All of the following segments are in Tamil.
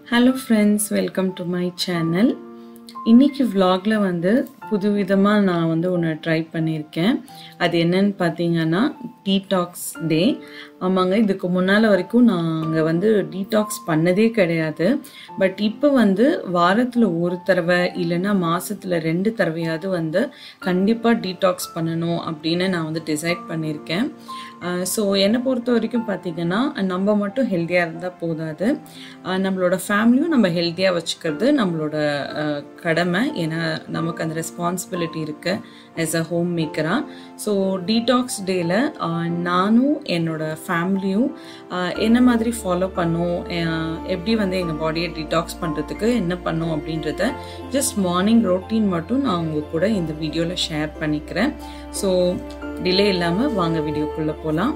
hello friends welcome to my channel இன்னைக்கு vlogல வந்து புதுவிதமாக நான் வந்து ஒன்று ட்ரை பண்ணியிருக்கேன் அது என்னன்னு பார்த்தீங்கன்னா டீடாக்ஸ் டே ஆமாங்க இதுக்கு முன்னால் வரைக்கும் நாங்கள் வந்து டீடாக்ஸ் பண்ணதே கிடையாது பட் இப்போ வந்து வாரத்தில் ஒரு தடவை இல்லைன்னா மாதத்தில் ரெண்டு தடவையாவது வந்து கண்டிப்பாக டீடாக்ஸ் பண்ணணும் அப்படின்னு நான் வந்து டிசைட் பண்ணியிருக்கேன் ஸோ என்னை பொறுத்த வரைக்கும் பார்த்தீங்கன்னா நம்ம மட்டும் ஹெல்த்தியாக இருந்தால் போதாது அஹ் நம்மளோட ஃபேமிலியும் நம்ம ஹெல்த்தியாக வச்சுக்கிறது நம்மளோட அஹ், கடமை ஏன்னா நமக்கு அந்த ரெஸ்பான்சிபிலிட்டி இருக்கு ஆஸ் அ ஹோம் மேக்கராக ஸோ டீடாக்ஸ் டேயில் நானும் என்னோட ஃபேமிலியும் என்ன மாதிரி ஃபாலோ பண்ணோம் அஹ், எப்படி வந்து எங்கள் பாடியை டீடாக்ஸ் பண்ணுறதுக்கு என்ன பண்ணோம் அப்படின்றத ஜஸ்ட் மார்னிங் ரொட்டீன் மட்டும் நான் உங்க கூட இந்த வீடியோவில் ஷேர் பண்ணிக்கிறேன் ஸோ டிலே இல்லாமல் வாங்க வீடியோக்குள்ளே போகலாம்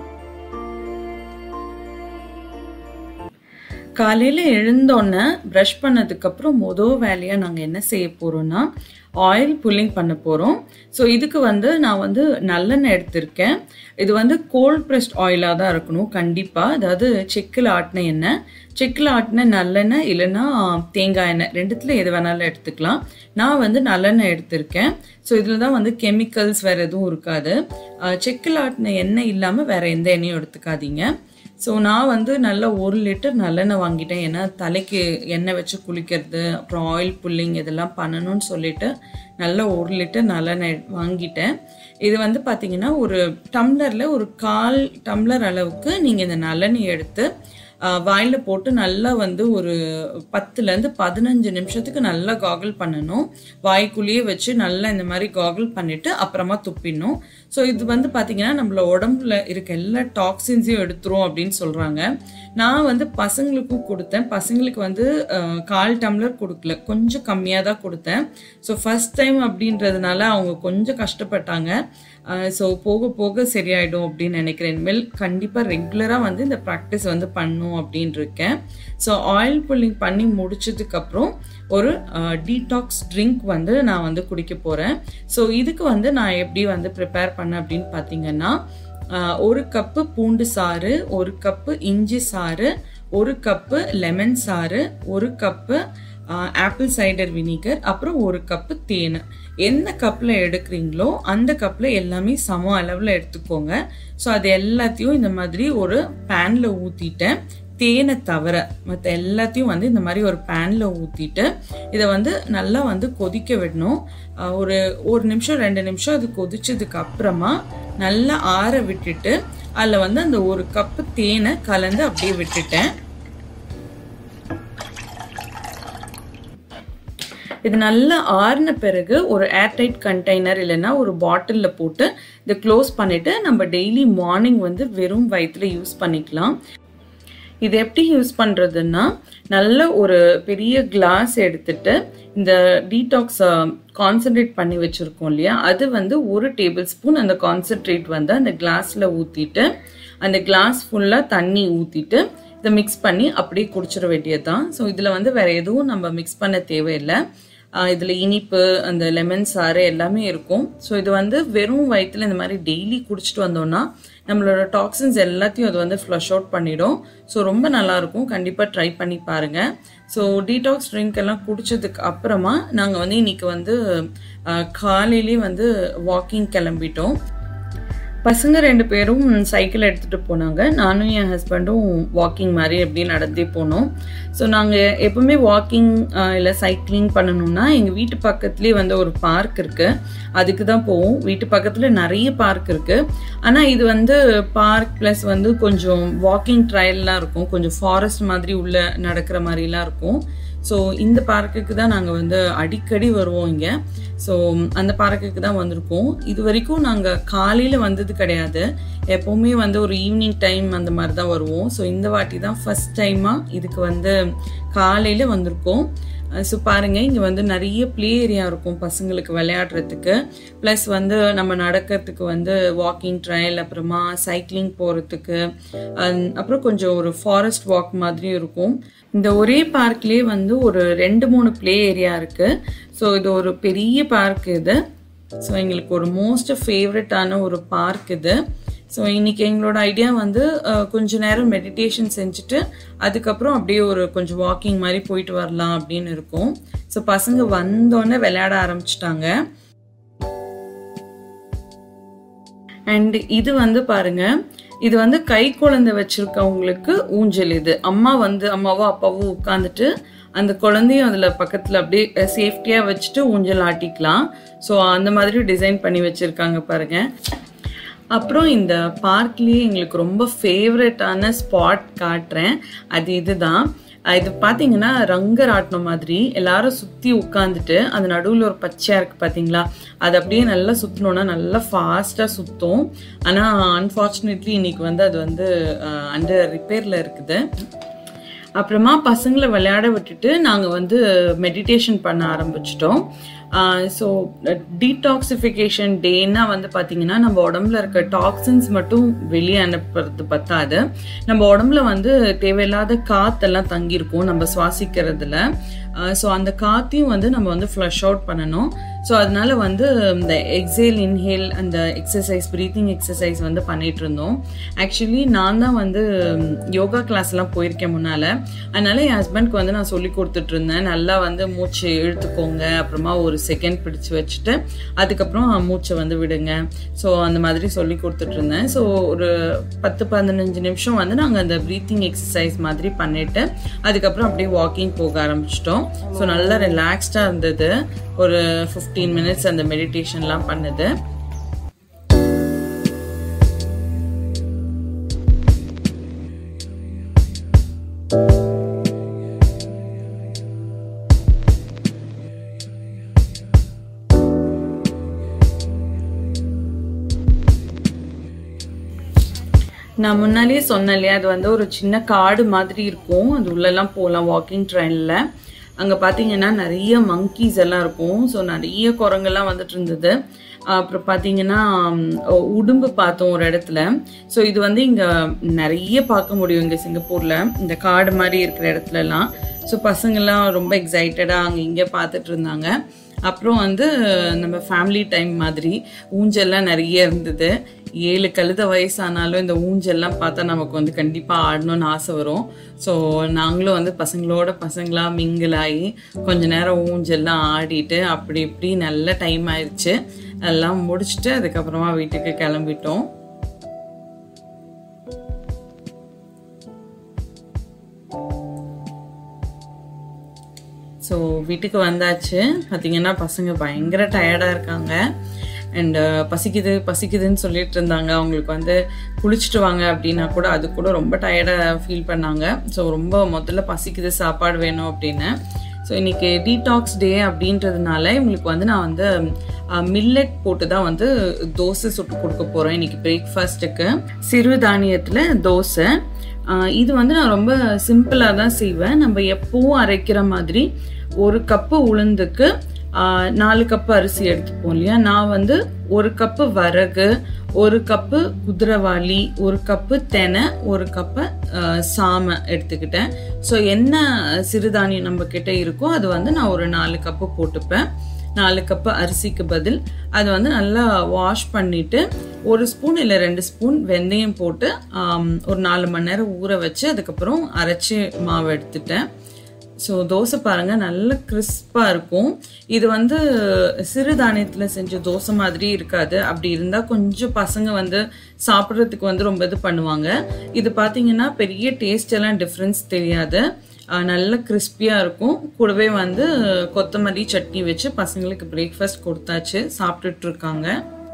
காலையில் எழுந்தோன்னே ப்ரஷ் பண்ணதுக்கப்புறம் மொதல் வேலையாக நாங்கள் என்ன செய்ய போகிறோம்னா ஆயில் புல்லிங் பண்ண போகிறோம் ஸோ இதுக்கு வந்து நான் வந்து நல்லெண்ணெய் எடுத்திருக்கேன் இது வந்து கோல்ட் ப்ரெஸ்ட் ஆயிலாக தான் இருக்கணும் கண்டிப்பாக அதாவது செக்கில் ஆட்டின எண்ணெய் செக்கில் ஆட்டின நல்லெண்ணெய் இல்லைன்னா தேங்காய் எண்ணெய் ரெண்டுத்தில் எது வேணாலும் எடுத்துக்கலாம் நான் வந்து நல்லெண்ணெய் எடுத்திருக்கேன் ஸோ இதில் தான் வந்து கெமிக்கல்ஸ் வேறு எதுவும் இருக்காது செக்கில் ஆட்டின எண்ணெய் இல்லாமல் வேறு எந்த எண்ணெயும் எடுத்துக்காதீங்க ஸோ நான் வந்து நல்ல ஒரு லிட்டர் நல்லெண்ணெய் வாங்கிட்டேன் ஏன்னா தலைக்கு எண்ணெய் வச்சு குளிக்கிறது அப்புறம் ஆயில் புல்லிங் இதெல்லாம் பண்ணணும்னு சொல்லிட்டு நல்ல ஒரு லிட்டர் நல்லெண்ணெய் வாங்கிட்டேன் இது வந்து பார்த்தீங்கன்னா ஒரு டம்ளரில் ஒரு கால் டம்ளர் அளவுக்கு நீங்கள் இந்த நல்லெண்ணெய் எடுத்து வாயில் போட்டு நல்லா வந்து ஒரு பத்துலேருந்து பதினஞ்சு நிமிஷத்துக்கு நல்லா காகிள் பண்ணணும் வாய்க்குள்ளேயே வச்சு நல்லா இந்த மாதிரி காகிள் பண்ணிட்டு அப்புறமா துப்பிடணும் ஸோ இது வந்து பார்த்தீங்கன்னா நம்மள உடம்புல இருக்க எல்லா டாக்ஸின்ஸையும் எடுத்துரும் அப்படின்னு சொல்கிறாங்க நான் வந்து பசங்களுக்கும் கொடுத்தேன் பசங்களுக்கு வந்து அஹ், கால் டம்ளர் கொடுக்கல கொஞ்சம் கம்மியாக தான் கொடுத்தேன் ஸோ ஃபர்ஸ்ட் டைம் அப்படின்றதுனால அவங்க கொஞ்சம் கஷ்டப்பட்டாங்க ஸோ போக போக சரியாயிடும் அப்படின்னு நினைக்கிறேன் இனிமேல் கண்டிப்பாக ரெகுலராக வந்து இந்த ப்ராக்டிஸ் வந்து பண்ணும் அப்படின்னு இருக்கேன் ஸோ ஆயில் புல்லிங் பண்ணி முடிச்சதுக்கப்புறம் ஒரு டீடாக்ஸ் ட்ரிங்க் வந்து நான் வந்து குடிக்க போகிறேன் ஸோ இதுக்கு வந்து நான் எப்படி வந்து ப்ரிப்பேர் பண்ணேன் அப்படின்னு பார்த்தீங்கன்னா ஆஹ், ஒரு கப்பு பூண்டு சாறு ஒரு கப்பு இஞ்சி சாறு ஒரு கப்பு லெமன் சாறு ஒரு கப்பு ஆப்பிள் சைடர் வினிகர் அப்புறம் ஒரு கப்பு தேன் எந்த கப்பில் எடுக்கிறீங்களோ அந்த கப்பில் எல்லாமே சம அளவில் எடுத்துக்கோங்க ஸோ அது எல்லாத்தையும் இந்த மாதிரி ஒரு பேனில் ஊற்றிட்டேன் தேனை தவிர மற்ற எல்லாத்தையும் வந்து இந்த மாதிரி ஒரு பேனில் ஊற்றிட்டு இதை வந்து நல்லா வந்து கொதிக்க விடணும் ஆஹ் ஒரு ஒரு நிமிஷம் ரெண்டு நிமிஷம் அது கொதிச்சதுக்கு அப்புறமா நல்லா ஆற விட்டுட்டு அதில் வந்து அந்த ஒரு கப்பு தேனை கலந்து அப்படியே விட்டுட்டேன் இது நல்லா ஆறின பிறகு ஒரு ஏர்டைட் கண்டெய்னர் இல்லைன்னா ஒரு பாட்டிலில் போட்டு இதை க்ளோஸ் பண்ணிவிட்டு நம்ம டெய்லி மார்னிங் வந்து வெறும் வயிற்றுல யூஸ் பண்ணிக்கலாம் இது எப்படி யூஸ் பண்ணுறதுன்னா நல்ல ஒரு பெரிய கிளாஸ் எடுத்துட்டு இந்த டீடாக்ஸ் கான்சென்ட்ரேட் பண்ணி வச்சுருக்கோம் இல்லையா அது வந்து ஒரு டேபிள் ஸ்பூன் அந்த கான்சென்ட்ரேட் வந்து அந்த கிளாஸில் ஊற்றிட்டு அந்த கிளாஸ் ஃபுல்லாக தண்ணி ஊற்றிட்டு இதை மிக்ஸ் பண்ணி அப்படியே குடிச்சிட வேண்டியது தான் ஸோ இதில் வந்து வேற எதுவும் நம்ம மிக்ஸ் பண்ண தேவையில்லை இதில் இனிப்பு அந்த லெமன் சாறு எல்லாமே இருக்கும் ஸோ இது வந்து வெறும் வயிற்றுல இந்த மாதிரி டெய்லி குடிச்சிட்டு வந்தோம்னா நம்மளோட டாக்ஸின்ஸ் எல்லாத்தையும் அது வந்து ஃப்ளஷ் அவுட் பண்ணிடும் ஸோ ரொம்ப நல்லாயிருக்கும் கண்டிப்பாக ட்ரை பண்ணி பாருங்கள் ஸோ டீடாக்ஸ் ட்ரிங்க் எல்லாம் குடிச்சதுக்கு அப்புறமா நாங்கள் வந்து இன்னைக்கு வந்து காலையிலேயே வந்து வாக்கிங் கிளம்பிட்டோம் பசங்க ரெண்டு பேரும் சைக்கிள் எடுத்துகிட்டு போனாங்க நானும் என் ஹஸ்பண்டும் வாக்கிங் மாதிரி எப்படி நடந்தே போனோம் ஸோ நாங்கள் எப்பவுமே வாக்கிங் இல்லை சைக்கிளிங் பண்ணணும்னா எங்கள் வீட்டு பக்கத்துலேயே வந்து ஒரு பார்க் இருக்குது அதுக்கு தான் போவோம் வீட்டு பக்கத்தில் நிறைய பார்க் இருக்குது ஆனால் இது வந்து பார்க் ப்ளஸ் வந்து கொஞ்சம் வாக்கிங் ட்ரையல்லாம் இருக்கும் கொஞ்சம் ஃபாரஸ்ட் மாதிரி உள்ள நடக்கிற மாதிரிலாம் இருக்கும் ஸோ இந்த பார்க்குக்கு தான் நாங்கள் வந்து அடிக்கடி வருவோம் இங்கே ஸோ அந்த பார்க்குக்கு தான் வந்திருக்கோம் இது வரைக்கும் நாங்கள் காலையில் வந்தது கிடையாது எப்போவுமே வந்து ஒரு ஈவினிங் டைம் அந்த மாதிரி தான் வருவோம் ஸோ இந்த வாட்டி தான் ஃபஸ்ட் டைமாக இதுக்கு வந்து காலையில் வந்திருக்கோம் ஸோ பாருங்கள் இங்கே வந்து நிறைய ப்ளே ஏரியா இருக்கும் பசங்களுக்கு விளையாடுறதுக்கு ப்ளஸ் வந்து நம்ம நடக்கிறதுக்கு வந்து வாக்கிங் ட்ரையல் அப்புறமா சைக்கிளிங் போகிறதுக்கு அப்புறம் கொஞ்சம் ஒரு ஃபாரஸ்ட் வாக் மாதிரியும் இருக்கும் இந்த ஒரே பார்க்லேயே வந்து ஒரு ரெண்டு மூணு ப்ளே ஏரியா இருக்குது ஸோ இது ஒரு பெரிய பார்க் இது ஸோ எங்களுக்கு ஒரு மோஸ்ட் ஃபேவரட்டான ஒரு பார்க் இது ஸோ இன்னைக்கு எங்களோட ஐடியா வந்து அஹ், கொஞ்ச நேரம் மெடிடேஷன் செஞ்சுட்டு அதுக்கப்புறம் அப்படியே ஒரு கொஞ்சம் வாக்கிங் மாதிரி போயிட்டு வரலாம் அப்படின்னு இருக்கும் ஸோ பசங்க வந்தோடனே விளையாட ஆரம்பிச்சிட்டாங்க அண்ட் இது வந்து பாருங்க இது வந்து கை குழந்தை வச்சிருக்கவங்களுக்கு ஊஞ்சல் இது அம்மா வந்து அம்மாவோ அப்பாவோ உட்காந்துட்டு அந்த குழந்தையும் அதுல பக்கத்துல அப்படியே சேஃப்டியா வச்சுட்டு ஊஞ்சல் ஆட்டிக்கலாம் ஸோ அந்த மாதிரி டிசைன் பண்ணி வச்சிருக்காங்க பாருங்க அப்புறம் இந்த பார்க்லயே எங்களுக்கு ரொம்ப ஃபேவரட்டான ஸ்பாட் காட்டுறேன் அது இதுதான் அஹ் இது பார்த்தீங்கன்னா ரங்கராட்டினம் மாதிரி எல்லாரும் சுற்றி உட்காந்துட்டு அந்த நடுவில் ஒரு பச்சையாக இருக்குது பார்த்தீங்களா அது அப்படியே நல்லா சுற்றணுன்னா நல்லா ஃபாஸ்ட்டாக சுற்றும் ஆனால் அன்ஃபார்ச்சுனேட்லி இன்னைக்கு வந்து அது வந்து அண்டர் ரிப்பேரில் இருக்குது அப்புறமா பசங்களை விளையாட விட்டுட்டு நாங்கள் வந்து மெடிடேஷன் பண்ண ஆரம்பிச்சிட்டோம் ஸோ டீடாக்சிஃபிகேஷன் டேன்னா வந்து பார்த்தீங்கன்னா நம்ம உடம்புல இருக்க டாக்ஸின்ஸ் மட்டும் வெளியே அனுப்புறது பத்தாது நம்ம உடம்புல வந்து தேவையில்லாத காத்தெல்லாம் தங்கியிருக்கும் நம்ம சுவாசிக்கிறதுல ஸோ அந்த காத்தையும் வந்து நம்ம வந்து ஃப்ளஷ் அவுட் பண்ணணும் ஸோ அதனால வந்து இந்த எக்ஸேல் இன்ஹேல் அந்த எக்ஸசைஸ் ப்ரீத்திங் எக்ஸசைஸ் வந்து பண்ணிட்டு இருந்தோம் ஆக்சுவலி நான் தான் வந்து யோகா கிளாஸ்லாம் போயிருக்கேன் முன்னால அதனால என் ஹஸ்பண்ட்க்கு வந்து நான் சொல்லி கொடுத்துட்டு இருந்தேன் நல்லா வந்து மூச்சு இழுத்துக்கோங்க அப்புறமா ஒரு செகண்ட் பிடிச்சு வச்சுட்டு அதுக்கப்புறம் மூச்சை வந்து விடுங்க ஸோ அந்த மாதிரி சொல்லி கொடுத்துட்டு இருந்தேன் ஸோ ஒரு பத்து பதினஞ்சு நிமிஷம் வந்து நாங்கள் அந்த ப்ரீத்திங் எக்ஸசைஸ் மாதிரி பண்ணிட்டு அதுக்கப்புறம் அப்படியே வாக்கிங் போக ஆரம்பிச்சிட்டோம் ஸோ நல்லா ரிலாக்ஸ்டாக இருந்தது ஒரு ஃபிஃப்டீன் மினிட்ஸ் அந்த மெடிடேஷன்லாம் பண்ணுது நான் முன்னாலேயே சொன்னேன் இல்லையா அது வந்து ஒரு சின்ன காடு மாதிரி இருக்கும் அது உள்ளெல்லாம் போகலாம் வாக்கிங் ட்ரெயினில் அங்கே பார்த்தீங்கன்னா நிறைய மங்கீஸ் எல்லாம் இருக்கும் ஸோ நிறைய குரங்கெல்லாம் வந்துட்டு இருந்தது அப்புறம் பார்த்தீங்கன்னா ம், உடும்பு பார்த்தோம் ஒரு இடத்துல ஸோ இது வந்து இங்கே நிறைய பார்க்க முடியும் இங்கே சிங்கப்பூரில் இந்த காடு மாதிரி இருக்கிற இடத்துலலாம் ஸோ பசங்கள்லாம் ரொம்ப எக்ஸைட்டடாக அங்கே இங்கே பார்த்துட்டு இருந்தாங்க அப்புறம் வந்து நம்ம ஃபேமிலி டைம் மாதிரி ஊஞ்சல்லாம் நிறைய இருந்தது ஏழு கழுத வயசானாலும் இந்த ஊஞ்சல்லாம் பார்த்தா நமக்கு வந்து கண்டிப்பாக ஆடணும்னு ஆசை வரும் ஸோ நாங்களும் வந்து பசங்களோட பசங்களாக மிங்கிள் ஆகி கொஞ்ச நேரம் ஊஞ்சல்லாம் ஆடிட்டு அப்படி இப்படி நல்ல டைம் ஆயிடுச்சு எல்லாம் முடிச்சுட்டு அதுக்கப்புறமா வீட்டுக்கு கிளம்பிட்டோம் ஸோ வீட்டுக்கு வந்தாச்சு பார்த்தீங்கன்னா பசங்க பயங்கர டயர்டாக இருக்காங்க அண்ட் பசிக்குது பசிக்குதுன்னு சொல்லிட்டு இருந்தாங்க அவங்களுக்கு வந்து குளிச்சுட்டு வாங்க அப்படின்னா கூட அது கூட ரொம்ப டயர்டாக ஃபீல் பண்ணாங்க ஸோ ரொம்ப முதல்ல பசிக்குது சாப்பாடு வேணும் அப்படின்னு ஸோ இன்னைக்கு டீடாக்ஸ் டே அப்படின்றதுனால இவங்களுக்கு வந்து நான் வந்து மில்லட் போட்டு தான் வந்து தோசை சுட்டு கொடுக்க போகிறேன் இன்னைக்கு பிரேக்ஃபாஸ்ட்டுக்கு சிறுதானியத்தில் தோசை ஆஹ் இது வந்து நான் ரொம்ப சிம்பிளாக தான் செய்வேன் நம்ம எப்பவும் அரைக்கிற மாதிரி ஒரு கப்பு உளுந்துக்கு ஆஹ் நாலு கப்பு அரிசி எடுத்துப்போம் இல்லையா நான் வந்து ஒரு கப்பு வரகு ஒரு கப்பு குதிரவாளி ஒரு கப்பு தெனை ஒரு கப்பு ஆஹ் சாமை எடுத்துக்கிட்டேன் ஸோ என்ன சிறுதானியம் நம்ம கிட்ட இருக்கோ அது வந்து நான் ஒரு நாலு கப்பு போட்டுப்பேன் நாலு கப்பு அரிசிக்கு பதில் அது வந்து நல்லா வாஷ் பண்ணிட்டு ஒரு ஸ்பூன் இல்லை ரெண்டு ஸ்பூன் வெந்தயம் போட்டு ஆம், ஒரு நாலு மணி நேரம் ஊற வச்சு அதுக்கப்புறம் அரைச்சி மாவு எடுத்துட்டேன் ஸோ தோசை பாருங்க நல்ல கிறிஸ்பாக இருக்கும் இது வந்து சிறுதானியத்தில் செஞ்ச தோசை மாதிரி இருக்காது அப்படி இருந்தால் கொஞ்சம் பசங்க வந்து சாப்பிட்றதுக்கு வந்து ரொம்ப இது பண்ணுவாங்க இது பார்த்தீங்கன்னா பெரிய டேஸ்ட் எல்லாம் டிஃப்ரென்ஸ் தெரியாது ஆஹ் நல்ல கிறிஸ்பியாக இருக்கும் கூடவே வந்து கொத்தமல்லி சட்னி வச்சு பசங்களுக்கு பிரேக்ஃபாஸ்ட் கொடுத்தாச்சு சாப்பிட்டுட்டு இருக்காங்க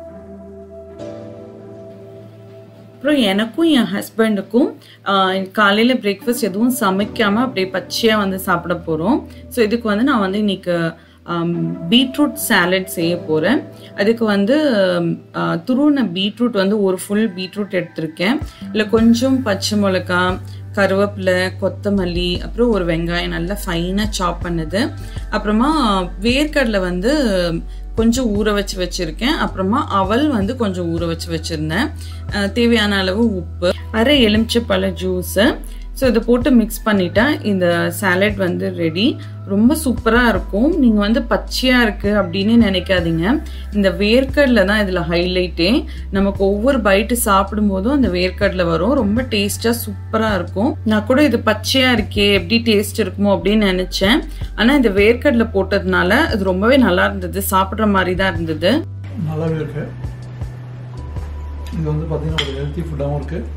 அப்புறம் எனக்கும் என் ஹஸ்பண்டுக்கும் காலையில் பிரேக்ஃபாஸ்ட் எதுவும் சமைக்காமல் அப்படியே பச்சையாக வந்து சாப்பிட போகிறோம் ஸோ இதுக்கு வந்து நான் வந்து இன்னைக்கு பீட்ரூட் சாலட் செய்ய போகிறேன் அதுக்கு வந்து ஆஹ், துருவின பீட்ரூட் வந்து ஒரு ஃபுல் பீட்ரூட் எடுத்திருக்கேன் இல்லை கொஞ்சம் பச்சை மிளகா கருவேப்பிலை கொத்தமல்லி அப்புறம் ஒரு வெங்காயம் நல்லா ஃபைனாக சாப் பண்ணது அப்புறமா வேர்க்கடலை வந்து கொஞ்சம் ஊற வச்சு வச்சிருக்கேன் அப்புறமா அவல் வந்து கொஞ்சம் ஊற வச்சு வச்சிருந்தேன் அஹ் தேவையான அளவு உப்பு அரை எலுமிச்சை பழ ஜூஸு ஸோ இதை போட்டு மிக்ஸ் பண்ணிட்டா இந்த சாலட் வந்து ரெடி ரொம்ப சூப்பராக இருக்கும் நீங்கள் வந்து பச்சையாக இருக்குது அப்படின்னு நினைக்காதீங்க இந்த வேர்க்கடலை தான் இதில் ஹைலைட்டே நமக்கு ஒவ்வொரு பைட்டு சாப்பிடும் போதும் அந்த வேர்க்கடலை வரும் ரொம்ப டேஸ்ட்டாக சூப்பராக இருக்கும் நான் கூட இது பச்சையாக இருக்கே எப்படி டேஸ்ட் இருக்குமோ அப்படின்னு நினச்சேன் ஆனால் இந்த வேர்க்கடலை போட்டதுனால அது ரொம்பவே நல்லா இருந்தது சாப்பிட்ற மாதிரி தான் இருந்தது நல்லாவே இருக்கு இது வந்து பார்த்தீங்கன்னா ஒரு ஹெல்த்தி ஃபுட்டாகவும் இருக்குது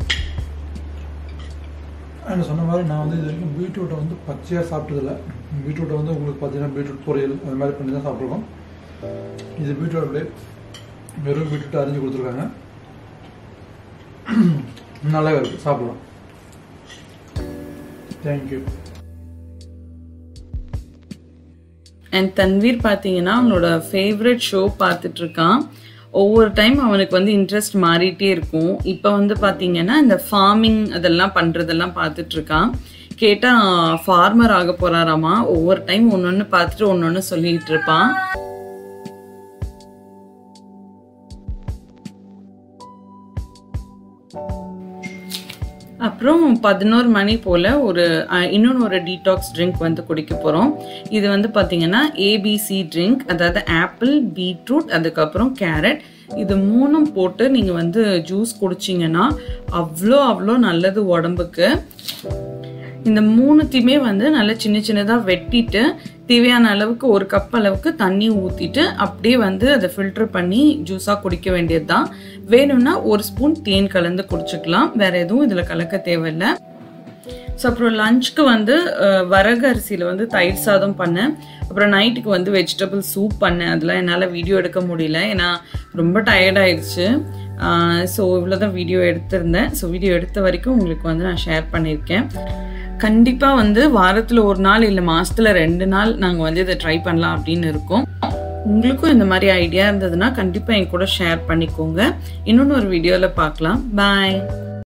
அண்ட் சொன்ன மாதிரி நான் வந்து இது வரைக்கும் பீட்ரூட்டை வந்து பச்சையாக சாப்பிட்டதில்ல பீட்ரூட்டை வந்து உங்களுக்கு பார்த்தீங்கன்னா பீட்ரூட் பொரியல் அது மாதிரி பண்ணி தான் சாப்பிட்ருக்கோம் இது பீட்ரூட் அப்படியே வெறும் பீட்ரூட் அரிஞ்சு கொடுத்துருக்காங்க நல்லாவே இருக்குது சாப்பிடலாம் தேங்க்யூ அண்ட் தன்வீர் பார்த்தீங்கன்னா அவனோட ஃபேவரட் ஷோ பார்த்துட்டு இருக்கான் ஒவ்வொரு டைம் அவனுக்கு வந்து இன்ட்ரெஸ்ட் மாறிட்டே இருக்கும் இப்போ வந்து பார்த்தீங்கன்னா இந்த ஃபார்மிங் அதெல்லாம் பண்ணுறதெல்லாம் பார்த்துட்டு இருக்கான் கேட்டால் ஃபார்மர் ஆக போறாராமா ஒவ்வொரு டைம் ஒன்று ஒன்று பார்த்துட்டு ஒன்று ஒன்று சொல்லிட்டு இருப்பான் அப்புறம் பதினோரு மணி போல் ஒரு அஹ், இன்னொன்று ஒரு டீடாக்ஸ் ட்ரிங்க் வந்து குடிக்க போகிறோம் இது வந்து பார்த்தீங்கன்னா ஏபிசி ட்ரிங்க் அதாவது ஆப்பிள் பீட்ரூட் அதுக்கப்புறம் கேரட் இது மூணும் போட்டு நீங்கள் வந்து ஜூஸ் குடிச்சிங்கன்னா அவ்வளோ அவ்வளோ நல்லது உடம்புக்கு இந்த மூணுத்தையுமே வந்து நல்லா சின்ன சின்னதாக வெட்டிட்டு தேவையான அளவுக்கு ஒரு கப் அளவுக்கு தண்ணி ஊற்றிட்டு அப்படியே வந்து அதை ஃபில்டர் பண்ணி ஜூஸாக குடிக்க வேண்டியது தான் வேணும்னா ஒரு ஸ்பூன் தேன் கலந்து குடிச்சுக்கலாம் வேற எதுவும் இதில் கலக்க தேவையில்லை ஸோ அப்புறம் லஞ்சுக்கு வந்து அஹ், வரகு அரிசியில் வந்து தயிர் சாதம் பண்ணேன் அப்புறம் நைட்டுக்கு வந்து வெஜிடபிள் சூப் பண்ணேன் அதெல்லாம் என்னால் வீடியோ எடுக்க முடியல ஏன்னா ரொம்ப டயர்ட் ஆயிடுச்சு ஸோ இவ்வளோதான் வீடியோ எடுத்திருந்தேன் ஸோ வீடியோ எடுத்த வரைக்கும் உங்களுக்கு வந்து நான் ஷேர் பண்ணியிருக்கேன் கண்டிப்பாக வந்து வாரத்தில் ஒரு நாள் இல்லை மாதத்தில் ரெண்டு நாள் நாங்கள் வந்து இதை ட்ரை பண்ணலாம் அப்படின்னு இருக்கோம் உங்களுக்கும் இந்த மாதிரி ஐடியா இருந்ததுன்னா கண்டிப்பாக என் கூட ஷேர் பண்ணிக்கோங்க இன்னொன்று ஒரு வீடியோவில் பார்க்கலாம் பாய்